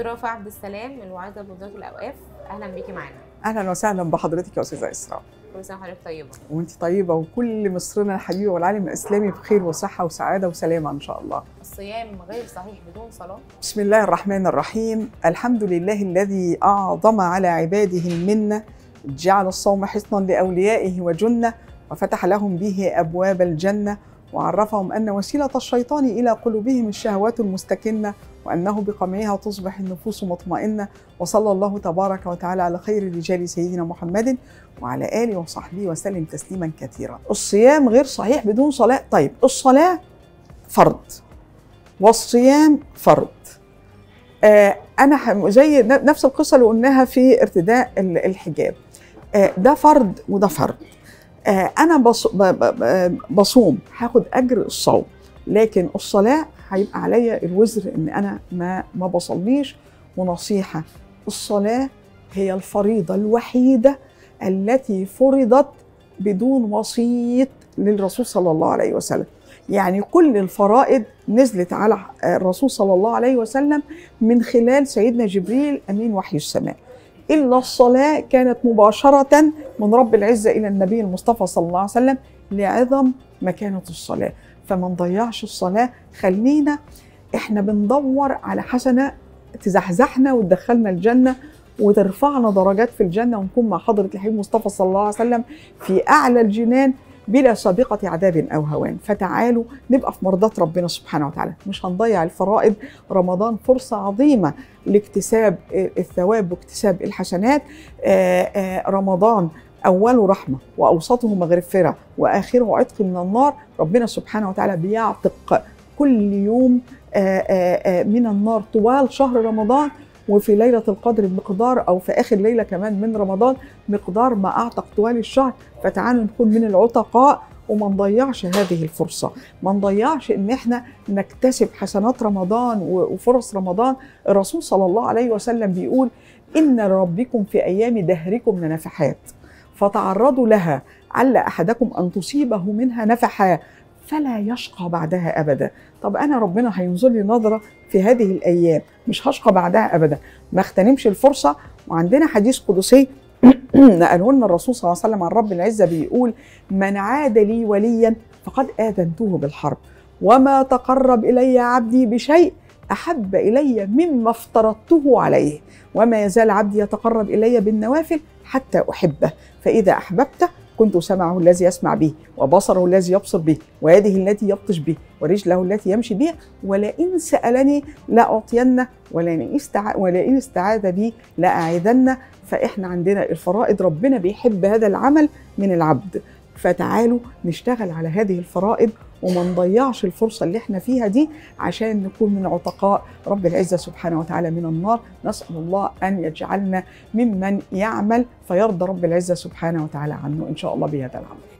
رافع عبد السلام من وعظة بوزارة الأوقاف أهلا بيكي معانا اهلا وسهلا بحضرتك يا استاذه اسراء كل سنة وحضرتك طيبة وانت طيبه وكل مصرنا الحبيبه والعالم الاسلامي بخير وصحه وسعاده وسلامه ان شاء الله الصيام غير صحيح بدون صلاة بسم الله الرحمن الرحيم الحمد لله الذي اعظم على عباده المنه جعل الصوم حصنا لاوليائه وجنه وفتح لهم به ابواب الجنه وعرفهم ان وسيله الشيطان الى قلوبهم الشهوات المستكنه وانه بقمعها تصبح النفوس مطمئنه وصلى الله تبارك وتعالى على خير الرجال سيدنا محمد وعلى اله وصحبه وسلم تسليما كثيرا. الصيام غير صحيح بدون صلاه، طيب الصلاه فرض والصيام فرض. آه انا ح- زي ن- نفس القصه اللي قلناها في ارتداء ال- الحجاب. آه ده فرض وده فرض. آه انا بص ب- ب- ب- بصوم هاخد اجر الصوم لكن الصلاه هيبقى عليا الوزر ان انا ما ما بصليش ونصيحه الصلاه هي الفريضه الوحيده التي فرضت بدون وسيط للرسول صلى الله عليه وسلم يعني كل الفرائض نزلت على الرسول صلى الله عليه وسلم من خلال سيدنا جبريل امين وحي السماء الا الصلاه كانت مباشره من رب العزه الى النبي المصطفى صلى الله عليه وسلم لعظم مكانه الصلاه فما نضيعش الصلاه خلينا احنا بندور على حسنه تزحزحنا وتدخلنا الجنه وترفعنا درجات في الجنه ونكون مع حضره الحبيب مصطفى صلى الله عليه وسلم في اعلى الجنان بلا سابقة عذاب أو هوان فتعالوا نبقى في مرضاة ربنا سبحانه وتعالى مش هنضيع الفرائض رمضان فرصة عظيمة لاكتساب الثواب واكتساب الحسنات آه، آه، رمضان أوله رحمة وأوسطه مغفرة وآخره عتق من النار ربنا سبحانه وتعالى بيعتق كل يوم آه، آه، آه، من النار طوال شهر رمضان وفي ليلة القدر بمقدار أو في آخر ليلة كمان من رمضان مقدار ما أعتق طوال الشهر فتعالوا نكون من العتقاء وما نضيعش هذه الفرصة ما نضيعش إن إحنا نكتسب حسنات رمضان و- وفرص رمضان الرسول صلى الله عليه وسلم بيقول إن ربكم في أيام دهركم لنفحات فتعرضوا لها عل أحدكم أن تصيبه منها نفحة فلا يشقى بعدها أبدا طب أنا ربنا هينزل لي نظرة في هذه الأيام مش هشقى بعدها أبدا ما اغتنمش الفرصة وعندنا حديث قدسي نقله لنا الرسول صلى الله عليه وسلم عن رب العزة بيقول من عاد لي وليا فقد آذنته بالحرب وما تقرب إلي عبدي بشيء أحب إلي مما افترضته عليه وما يزال عبدي يتقرب إلي بالنوافل حتى أحبه فإذا أحببته كنت سمعه الذي يسمع به وبصره الذي يبصر به ويده التي يبطش به ورجله التي يمشي بها ولئن سألني لأعطينه ولئن استع... ولئن استعاذ بي لأعيذنه فإحنا عندنا الفرائض ربنا بيحب هذا العمل من العبد فتعالوا نشتغل على هذه الفرائض وما نضيعش الفرصة اللي احنا فيها دي عشان نكون من عتقاء رب العزة سبحانه وتعالى من النار نسأل الله أن يجعلنا ممن يعمل فيرضى رب العزة سبحانه وتعالى عنه إن شاء الله بهذا العمل